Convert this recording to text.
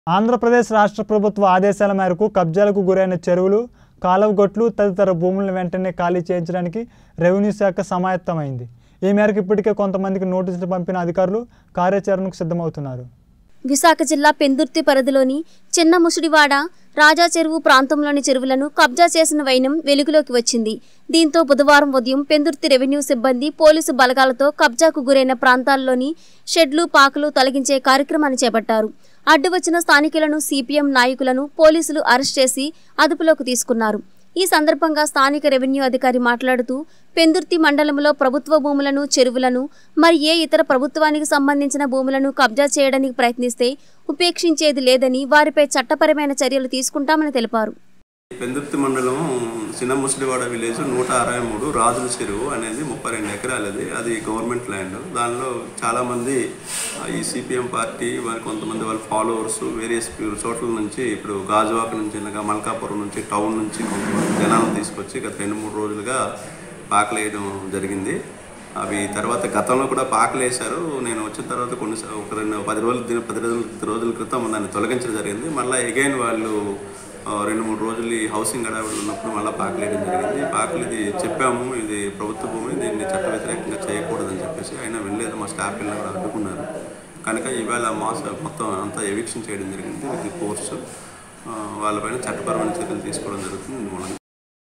ఆంధ్రప్రదేశ్ రాష్ట్ర ప్రభుత్వ ఆదేశాల మేరకు కబ్జాలకు గురైన చెరువులు కాలువగొట్లు తదితర భూములను వెంటనే ఖాళీ చేయించడానికి రెవెన్యూ శాఖ సమాయత్తమైంది ఈ మేరకు ఇప్పటికే కొంతమందికి నోటీసులు పంపిన అధికారులు కార్యాచరణకు సిద్ధమవుతున్నారు విశాఖ జిల్లా పెందుర్తి పరిధిలోని చిన్న ముసుడివాడ రాజా చెరువు ప్రాంతంలోని చెరువులను కబ్జా చేసిన వైనం వెలుగులోకి వచ్చింది దీంతో బుధవారం ఉదయం పెందుర్తి రెవెన్యూ సిబ్బంది పోలీసు బలగాలతో కబ్జాకు గురైన ప్రాంతాల్లోని షెడ్లు పాకలు తొలగించే కార్యక్రమాన్ని చేపట్టారు అడ్డు వచ్చిన స్థానికులను సిపిఎం నాయకులను పోలీసులు అరెస్ట్ చేసి అదుపులోకి తీసుకున్నారు ఈ సందర్భంగా స్థానిక రెవెన్యూ అధికారి మాట్లాడుతూ పెందుర్తి మండలంలో ప్రభుత్వ భూములను చెరువులను మరి ఏ ఇతర ప్రభుత్వానికి సంబంధించిన భూములను కబ్జా చేయడానికి ప్రయత్నిస్తే ఉపేక్షించేది లేదని వారిపై చట్టపరమైన చర్యలు తీసుకుంటామని తెలిపారు పెందుర్తి మండలం చిన్న ముసలివాడ విలేజ్ నూట అరవై మూడు రాజుల చెరువు అనేది ముప్పై రెండు ఎకరాలది అది గవర్నమెంట్ ల్యాండ్ దానిలో చాలామంది ఆ, ఈ సిపిఎం పార్టీ వారి కొంతమంది వాళ్ళ ఫాలోవర్స్ వేరియస్ చోట్ల నుంచి ఇప్పుడు గాజువాక నుంచి అనగా మల్కాపురం నుంచి టౌన్ నుంచి కొంతమంది జనాలను తీసుకొచ్చి గత రెండు మూడు రోజులుగా పాకలేయడం జరిగింది అవి తర్వాత గతంలో కూడా పాకలు వేశారు నేను వచ్చిన తర్వాత కొన్ని స- ఒక రెండు పది రోజులు దిన పది రోజుల రోజుల క్రితం దాన్ని తొలగించడం జరిగింది మళ్ళీ ఎగైన్ వాళ్ళు ఆ, రెండు మూడు రోజులు ఈ హౌసింగ్ గడావిడి ఉన్నప్పుడు మళ్ళీ పాకలేయడం జరిగింది పాకలు ఇది చెప్పాము ఇది ప్రభుత్వ భూమి దీన్ని చట్ట వ్యతిరేకంగా చేయకూడదని చెప్పేసి అయినా వెళ్ళలేదు మా స్టాఫ్ వెళ్ళినా కూడా అడ్డుకున్నారు కనుక ఈవేళ మాస్ మొత్తం అంతా ఎవిక్షన్ చేయడం జరిగింది ఇది కోర్సు వాళ్ళపైన చట్టపరమైన చర్యలు తీసుకోవడం జరుగుతుంది మనం